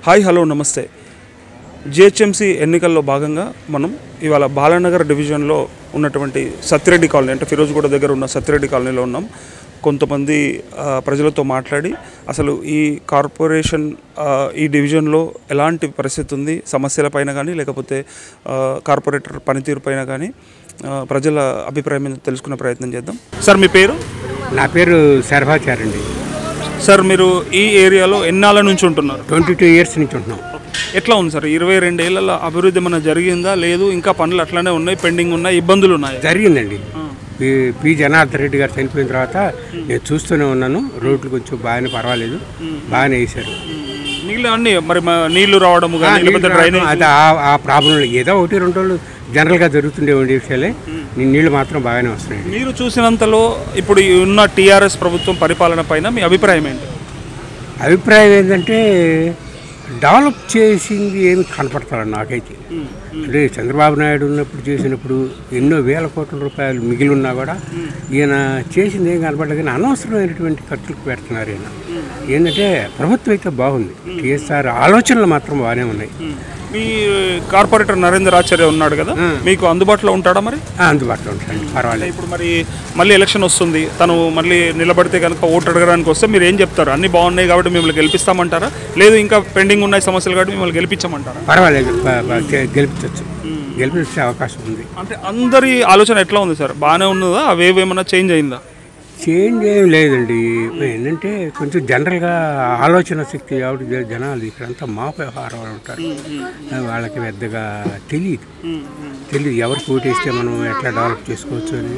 hi hello నమస్తే GHMC ఎన్నికల్లో భాగంగా మనం ఇవాళ బాలానగర్ డివిజన్లో ఉన్నటువంటి సత్యరెడ్డి కాలనీ అంటే ఫిరోజ్గూడ దగ్గర ఉన్న సత్యరెడ్డి కాలనీలో ఉన్నాం కొంతమంది ఆ, ప్రజలతో మాట్లాడి అసలు ఈ కార్పొరేషన్ ఆ, ఈ డివిజన్లో ఎలాంటి పరిస్థితి ఉంది సమస్యలపైన కానీ లేకపోతే ఆ, కార్పొరేటర్ పనితీరు పైన కానీ ఆ, ప్రజల అభిప్రాయం ఏందో తెలుసుకునే ప్రయత్నం చేద్దాం సార్ మీ పేరు నా పేరు శర్భాచార్ అండి సార్ మీరు ఈ ఏరియాలో ఎన్నాళ్ళ నుంచి ఉంటున్నారు ట్వంటీ టూ ఇయర్స్ నుంచి ఉంటున్నాం ఎట్లా ఉంది సార్ ఇరవై రెండేళ్లలో అభివృద్ధి ఏమైనా జరిగిందా లేదు ఇంకా పనులు అట్లానే ఉన్నాయి పెండింగ్ ఉన్నాయి ఇబ్బందులు ఉన్నాయి జరిగిందండి పి పి జనార్దన్ రెడ్డి గారు చనిపోయిన తర్వాత నేను చూస్తూనే ఉన్నాను రోడ్లు కొంచెం బాగానే పర్వాలేదు బాగానే వేశారు మిగిలిన అన్ని మరి మా నీళ్లు రావడం కానీ లేకపోతే డ్రైనేజ్ అది ఆ- ఆ ప్రాబ్లం ఏదో ఒకటి రెండు రోజులు జనరల్గా జరుగుతుండే ఉండే విషయాలే నీ నీళ్ళు మాత్రం బాగానే వస్తున్నాయి మీరు చూసినంతలో ఇప్పుడు ఈ ఉన్న టీఆర్ఎస్ ప్రభుత్వం పరిపాలన పైన మీ అభిప్రాయం ఏంటి అభిప్రాయం ఏంటంటే డెవలప్ చేసింది ఏమి కనపడతాడు నాకైతే అంటే చంద్రబాబు నాయుడు ఉన్నప్పుడు చేసినప్పుడు ఎన్నో వేల కోట్ల రూపాయలు మిగిలి ఉన్నా కూడా ఈయన చేసింది ఏం కనపడలేదు కానీ అనవసరమైనటువంటి ఖర్చులకు పెడుతున్నారు ఈయన ఏంటంటే ప్రభుత్వం అయితే బాగుంది టీఎస్ఆర్ ఆలోచనలు మాత్రం బాగానే ఉన్నాయి మీ కార్పొరేటర్ నరేందర్ ఆచార్య ఉన్నాడు కదా మీకు అందుబాటులో ఉంటాడా మరి ఆ, అందుబాటులో ఉంటాయండి పర్వాలేదు ఇప్పుడు మరి మళ్ళీ ఎలక్షన్ వస్తుంది తను మళ్ళీ నిలబడితే కనుక ఓటు అడగడానికి వస్తే మీరు ఏం చెప్తారు అన్ని బాగున్నాయి కాబట్టి మిమ్మల్ని గెలిపిస్తామంటారా లేదు ఇంకా పెండింగ్ ఉన్నాయి సమస్యలు కాబట్టి మిమ్మల్ని గెలిపించమంటారా పర్వాలేదు ప- ప- గె- గెలిపించవచ్చు గెలిపించే అవకాశం ఉంది అంటే అందరి ఆలోచన ఎట్లా ఉంది సార్ బాగానే ఉన్నదా అవేవి ఏమైనా చేంజ్ అయిందా చేంజ్ ఏం లేదండి ఏంటంటే కొంచెం జనరల్గా ఆలోచన శక్తి ఆవిడ జ- జనాలు ఇక్కడంతా మా వ్యవహారం వాళ్ళు ఉంటారు వాళ్ళకి పెద్దగా తెలియదు తెలియదు ఎవరికి ఓటేస్తే మనం ఎట్లా డెవలప్ చేసుకోవచ్చు అని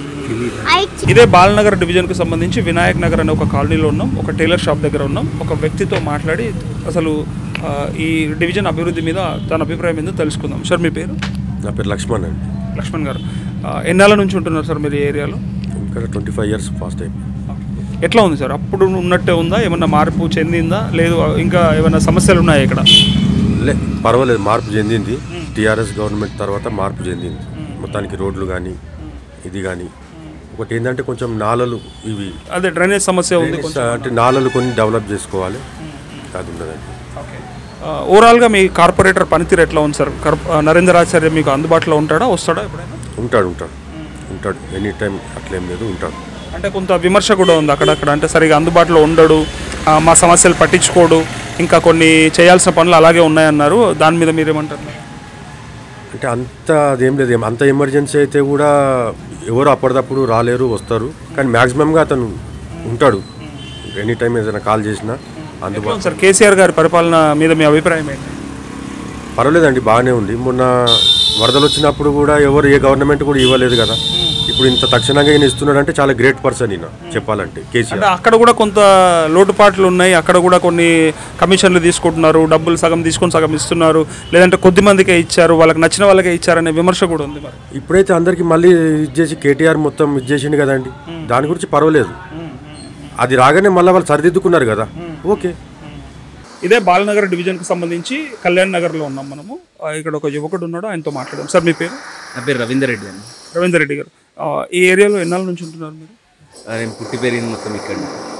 తెలియదు ఇదే బాలనగర్ డివిజన్కి సంబంధించి వినాయక్ నగర్ అనే ఒక కాలనీలో ఉన్నాం ఒక టైలర్ షాప్ దగ్గర ఉన్నాం ఒక వ్యక్తితో మాట్లాడి అసలు ఆ, ఈ డివిజన్ అభివృద్ధి మీద తన అభిప్రాయం ఏందో తెలుసుకుందాం సార్ మీ పేరు నా పేరు లక్ష్మణ్ అండి లక్ష్మణ్ గారు ఆ, ఎన్నాళ్ళ నుంచి ఉంటున్నారు సార్ మీరు ఈ ఏరియాలో ఇక్కడ ట్వంటీ ఫైవ్ ఇయర్స్ ఫాస్ట్ అయిపోయింది ఎట్లా ఉంది సార్ అప్పుడు ఉన్నట్టే ఉందా ఏమన్నా మార్పు చెందిందా లేదు ఇంకా ఏమైనా సమస్యలు ఉన్నాయా ఇక్కడ లే పర్వాలేదు మార్పు చెందింది టీఆర్ఎస్ గవర్నమెంట్ తర్వాత మార్పు చెందింది మొత్తానికి రోడ్లు కానీ ఇది కానీ ఒకటి ఏంటంటే కొంచెం నాలలు ఇవి అదే డ్రైనేజ్ సమస్య ఉంది కొంచెం అంటే నాలలు కొన్ని డెవలప్ చేసుకోవాలి అది ఉన్నదండి ఆ, ఓవరాల్గా మీ కార్పొరేటర్ పనితీరు ఎట్లా ఉంది సార్ కర్- ఆ, నరేంద్ర ఆచార్య మీకు అందుబాటులో ఉంటాడా వస్తాడా ఎప్పుడైనా ఉంటాడు ఉంటాడు ఉంటాడు ఎనీ టైం అట్లేం లేదు ఉంటాడు అంటే కొంత విమర్శ కూడా ఉంది అక్కడక్కడ అంటే సరిగా అందుబాటులో ఉండడు ఆ, మా సమస్యలు పట్టించుకోడు ఇంకా కొన్ని చేయాల్సిన పనులు అలాగే ఉన్నాయన్నారు దాని మీద మీరేమంటారు అంటే అంత అదేం లేదు ఏం- అంత ఎమర్జెన్సీ అయితే కూడా ఎవరు అప్పటిదప్పుడు రాలేరు వస్తారు కానీ మ్యాక్సిమంగా అతను ఉంటాడు ఎనీ టైం ఏదైనా కాల్ చేసినా అందుబాటు సార్ కేసీఆర్ గారి పరిపాలన మీద మీ అభిప్రాయం ఏంటి పర్వాలేదండి బాగానే ఉంది మొన్న వరదలు వచ్చినప్పుడు కూడా ఎవరు ఏ గవర్నమెంట్ కూడా ఇవ్వలేదు కదా ఇప్పుడు ఇంత తక్షణంగా ఈయన ఇస్తున్నాడు అంటే చాలా గ్రేట్ పర్సన్ ఈయన చెప్పాలంటే కేసీఆర్ అంటే అక్కడ కూడా కొంత లోటుపాట్లు ఉన్నాయి అక్కడ కూడా కొన్ని కమిషన్లు తీసుకుంటున్నారు డబ్బులు సగం తీసుకొని సగం ఇస్తున్నారు లేదంటే కొద్ది మందికే ఇచ్చారు వాళ్ళకి నచ్చిన వాళ్ళకే ఇచ్చారనే విమర్శ కూడా ఉంది మరి ఇప్పుడైతే అందరికి మళ్ళీ ఇచ్చేసి కేటీఆర్ మొత్తం ఇచ్చేసిండు కదండి దాని గురించి పర్వాలేదు అది రాగానే మళ్ళీ వాళ్ళు సరిదిద్దుకున్నారు కదా ఓకే ఇదే బాలనగర్ డివిజన్కి సంబంధించి కళ్యాణ్ నగర్లో ఉన్నాం మనము ఆ, ఇక్కడ ఒక యువకుడు ఉన్నాడు ఆయనతో మాట్లాడాం సార్ మీ పేరు నా పేరు రవీందర్ రెడ్డి అండి రవీందర్ రెడ్డి గారు ఆ, ఈ ఏరియాలో ఎన్నాళ్ళ నుంచి ఉంటున్నారు మీరు ఆ, నేను పుట్టి పెరిగింది మొత్తం ఇక్కడ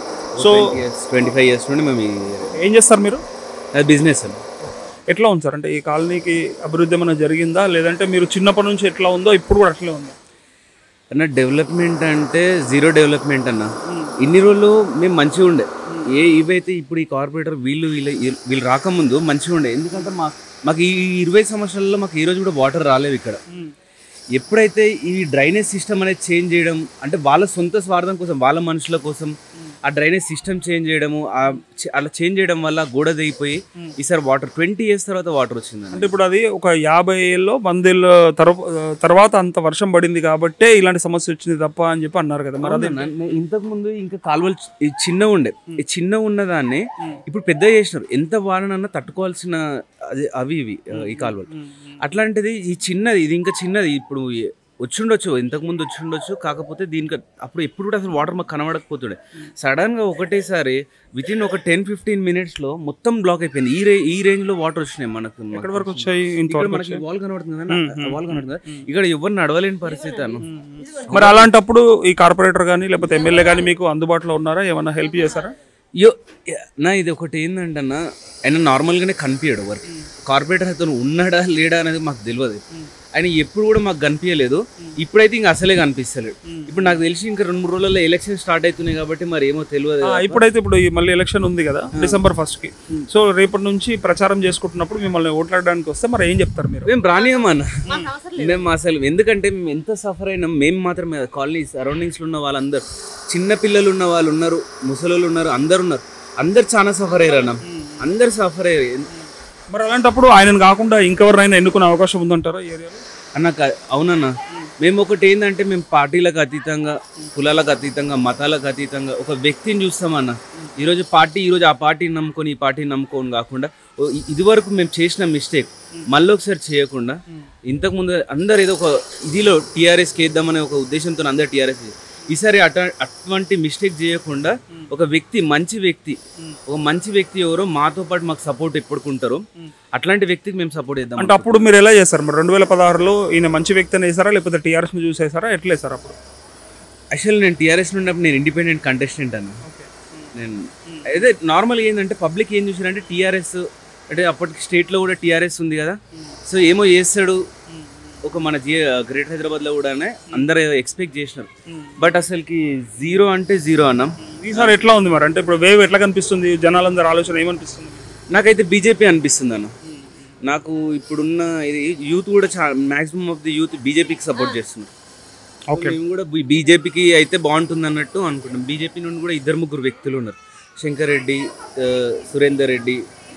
సో ట్వంటీ ఫైవ్ ఇయర్స్ నుండి మేము ఈ- ఏం చేస్తారు మీరు అది బిజినెస్ అండి ఎట్లా ఉంది సార్ అంటే ఈ కాలనీకి అభివృద్ధి ఏమైనా జరిగిందా లేదంటే మీరు చిన్నప్పటి నుంచి ఎట్లా ఉందో ఇప్పుడు కూడా అట్లే ఉందా అన్న డెవలప్మెంట్ అంటే జీరో డెవలప్మెంట్ అన్న ఇన్ని రోజులు మేము మంచిగా ఉండే ఏ ఇవైతే ఇప్పుడు ఈ కార్పొరేటర్ వీళ్ళు వీళ్ళు వీళ్ళు రాకముందు మంచిగా ఉండే ఎందుకంటే మా మాకు ఈ ఇరవై సంవత్సరాల్లో మాకు ఈ రోజు కూడా వాటర్ రాలేవు ఇక్కడ ఎప్పుడైతే ఈ డ్రైనేజ్ సిస్టమ్ అనేది చేంజ్ చేయడం అంటే వాళ్ళ సొంత స్వార్థం కోసం వాళ్ళ మనుషుల కోసం ఆ డ్రైనేజ్ సిస్టమ్ చేంజ్ చేయడము ఆ చ- అలా చేంజ్ చేయడం వల్ల గోడ దిగిపోయి ఈసారి వాటర్ ట్వంటీ ఇయర్స్ తర్వాత వాటర్ వచ్చిందండి అంటే ఇప్పుడు అది ఒక యాభై ఏళ్ళలో వందేళ్ళ తర్వా- తర్వాత అంత వర్షం పడింది కాబట్టే ఇలాంటి సమస్య వచ్చింది తప్ప అని చెప్పి అన్నారు కదా మరి అదే అవునన్నా, నే- ఇంతకు ముందు ఇంకా కాలువలు చి- ఈ చిన్న ఉండే ఈ చిన్న ఉన్నదాన్ని ఇప్పుడు పెద్ద చేసినారు ఎంత వాననన్నా తట్టుకోవాల్సిన అది అవి ఇవి ఆ, ఈ కాలువలు అట్లాంటిది ఈ చిన్నది ఇది ఇంకా చిన్నది ఇప్పుడు ఏ- వచ్చిండొచ్చు ఇంతకు ముందు వచ్చిండొచ్చు కాకపోతే దీనికి అప్పుడు ఎప్పుడు కూడా అసలు వాటర్ మాకు కనబడకపోతుండే సడన్ గా ఒకటేసారి విత్ ఇన్ ఒక టెన్ ఫిఫ్టీన్ మినిట్స్ లో మొత్తం బ్లాక్ అయిపోయింది ఈ రే ఈ రేంజ్ లో వాటర్ వచ్చినాయి మనకు ఎక్కడి వరకు వచ్చాయి ఇక్కడ ఇంతవరకు మనకి వాల్ కనబడుతుంది కదా వాల్ కనబడుతుంది కదా ఇక్కడ ఎవరు నడవలేని పరిస్థితి అన్న మరి అలాంటప్పుడు ఈ కార్పొరేటర్ కానీ లేకపోతే ఎమ్మెల్యే కానీ మీకు అందుబాటులో ఉన్నారా ఏమైనా హెల్ప్ చేశారా యో యా- నా ఇది ఒకటి ఏంటంటే అన్న ఆయన నార్మల్గానే కనిపించాడు ఎవరికి కార్పొరేటర్ అతను ఉన్నాడా లేడా అనేది మాకు తెలియదు ఆయన ఎప్పుడు కూడా మాకు కనిపించలేదు ఇప్పుడైతే ఇంకా అసలే కనిపిస్తలేడు ఇప్పుడు నాకు తెలిసి ఇంకా రెండు మూడు రోజుల్లో ఎలక్షన్ స్టార్ట్ అవుతున్నాయి కాబట్టి మరి ఏమో తెలియదు ఆ, ఇప్పుడైతే ఇప్పుడు ఈ మళ్ళీ ఎలక్షన్ ఉంది కదా డిసెంబర్ ఫస్ట్ కి సో రేపటి నుంచి ప్రచారం చేసుకుంటున్నప్పుడు మిమ్మల్ని ఓట్లాడడానికి వస్తే మరి ఏం చెప్తారు మీరు మేము రానియమన్న మేము అసలు ఎందుకంటే మేము ఎంత సఫర్ అయినాం మేము మాత్రమే కాలనీ సరౌండింగ్స్లో ఉన్న వాళ్ళందరూ చిన్న పిల్లలు ఉన్న వాళ్ళు ఉన్నారు ముసలోళ్ళు ఉన్నారు అందరు ఉన్నారు అందరు చాలా సఫర్ అయ్యారు అన్న అందరు సఫర్ అయ్యారు మరి అలాంటప్పుడు ఆయనను కాకుండా ఇంకెవరినైనా ఎన్నుకునే అవకాశం ఉందంటారా ఈ ఏరియాలో అన్న క- అవునన్న మేము ఒకటి ఏంటంటే మేము పార్టీలకు అతీతంగా కులాలకు అతీతంగా మతాలకు అతీతంగా ఒక వ్యక్తిని చూస్తామన్న ఈరోజు పార్టీ ఈరోజు ఆ పార్టీని నమ్ముకొని ఈ పార్టీని నమ్ముకొని కాకుండా ఓ ఇ- ఇదివరకు మేము చేసిన మిస్టేక్ మళ్ళీ ఒకసారి చేయకుండా ఇంతకుముందు అందరు ఏదో ఒక ఇదిలో టీఆర్ఎస్కి వేద్దామనే ఒక ఉద్దేశంతో అందరు టీఆర్ఎస్ ఈసారి అట అటువంటి మిస్టేక్ చేయకుండా ఒక వ్యక్తి మంచి వ్యక్తి ఒక మంచి వ్యక్తి ఎవరో మాతో పాటు మాకు సపోర్ట్ ఎప్పుడుకుంటారో అట్లాంటి వ్యక్తికి మేము సపోర్ట్ చేద్దాం అంటే అప్పుడు మీరు ఎలా చేస్తారు మరి రెండు వేల పదహారులో ఈయన మంచి వ్యక్తిని వేసారా లేకపోతే టీఆర్ఎస్ ని చూసేసారా ఎట్లా వేసారు అప్పుడు యాక్చువల్ నేను టీఆర్ఎస్ ఉన్నప్పుడు నేను ఇండిపెండెంట్ కంటెస్టెంట్ అన్న నేను అదే నార్మల్గా ఏంటంటే పబ్లిక్ ఏం చూసారంటే టీఆర్ఎస్ అంటే అప్పటికి స్టేట్లో కూడా టీఆర్ఎస్ ఉంది కదా సో ఏమో చేస్తాడు ఒక మన జీ గ్రేటర్ హైదరాబాద్లో కూడానే అందరూ ఎక్స్పెక్ట్ చేసినారు బట్ అసలుకి జీరో అంటే జీరో అన్నాం ఈసారి ఎట్లా ఉంది మరి అంటే ఇప్పుడు వేవ్ ఎట్లా కనిపిస్తుంది జనాలందరూ ఆలోచన ఏమనిపిస్తుంది నాకైతే బీజేపీ అనిపిస్తుంది అన్న నాకు ఇప్పుడున్న ఇది యూత్ కూడా చా మ్యాక్సిమం ఆఫ్ ది యూత్ బీజేపీకి సపోర్ట్ చేస్తున్నారు ఓకే మేము కూడా బీజేపీకి అయితే బాగుంటుంది అన్నట్టు అనుకుంటాం బీజేపీ నుండి కూడా ఇద్దరు ముగ్గురు వ్యక్తులు ఉన్నారు శంకర్ రెడ్డి ఆ, సురేందర్ రెడ్డి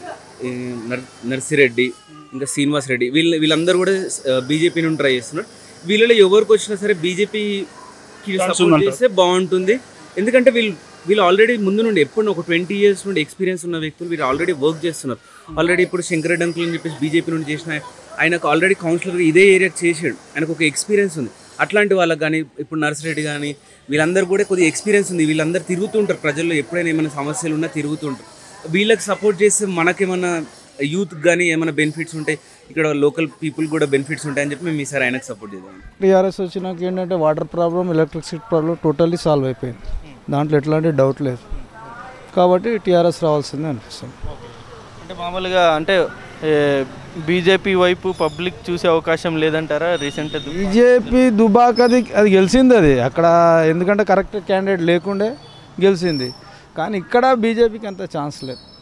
ఈ నర్ నర్సిరెడ్డి ఇంకా శ్రీనివాస్ రెడ్డి వీళ్ళ వీళ్ళందరూ కూడా బీజేపీ నుండి ట్రై చేస్తున్నారు వీళ్ళలో ఎవరికి వచ్చినా సరే బీజేపీకి సపోర్ట్ చేస్తే బాగుంటుంది ఎందుకంటే వీళ్ళు వీళ్ళు ఆల్రెడీ ముందు నుండి ఎప్పుడు ఒక ట్వంటీ ఇయర్స్ నుండి ఎక్స్పీరియన్స్ ఉన్న వ్యక్తులు వీళ్ళు ఆల్రెడీ వర్క్ చేస్తున్నారు ఆల్రెడీ ఇప్పుడు శంకర్ రెడ్డి అంకుల్ అని చెప్పేసి బీజేపీ నుండి చేసిన ఆయనకు ఆల్రెడీ కౌన్సిలర్ ఇదే ఏరియాకి చేసాడు ఆయనకు ఒక ఎక్స్పీరియన్స్ ఉంది అట్లాంటి వాళ్ళకి కానీ ఇప్పుడు నర్సిరెడ్డి కానీ వీళ్ళందరూ కూడా కొద్దిగా ఎక్స్పీరియన్స్ ఉంది వీళ్ళందరూ తిరుగుతుంటారు ప్రజల్లో ఎప్పుడైనా ఏమైనా సమస్యలు ఉన్నా తిరుగుతుంటారు వీళ్ళకి సపోర్ట్ చేస్తే మనకేమన్నా యూత్ కానీ ఏమైనా బెనిఫిట్స్ ఉంటాయి ఇక్కడ లోకల్ పీపుల్ కూడా బెనిఫిట్స్ ఉంటాయని చెప్పి మేము ఈసారి ఆయనకు సపోర్ట్ చేద్దాం టీఆర్ఎస్ వచ్చినాక ఏంటంటే water problem electricity problem totally solve అయిపోయింది దాంట్లో ఎట్లాంటి డౌట్ లేదు కాబట్టి టీఆర్ఎస్ రావాల్సిందే అనిపిస్తుంది అంటే మామూలుగా అంటే బీజేపీ వైపు పబ్లిక్ చూసే అవకాశం లేదంటారా రీసెంట్ బీజేపీ దుబాక్ అది అది గెలిచింది అది అక్కడ ఎందుకంటే కరెక్ట్ క్యాండిడేట్ లేకుండే గెలిచింది కానీ ఇక్కడ బీజేపీకి అంత ఛాన్స్ లేదు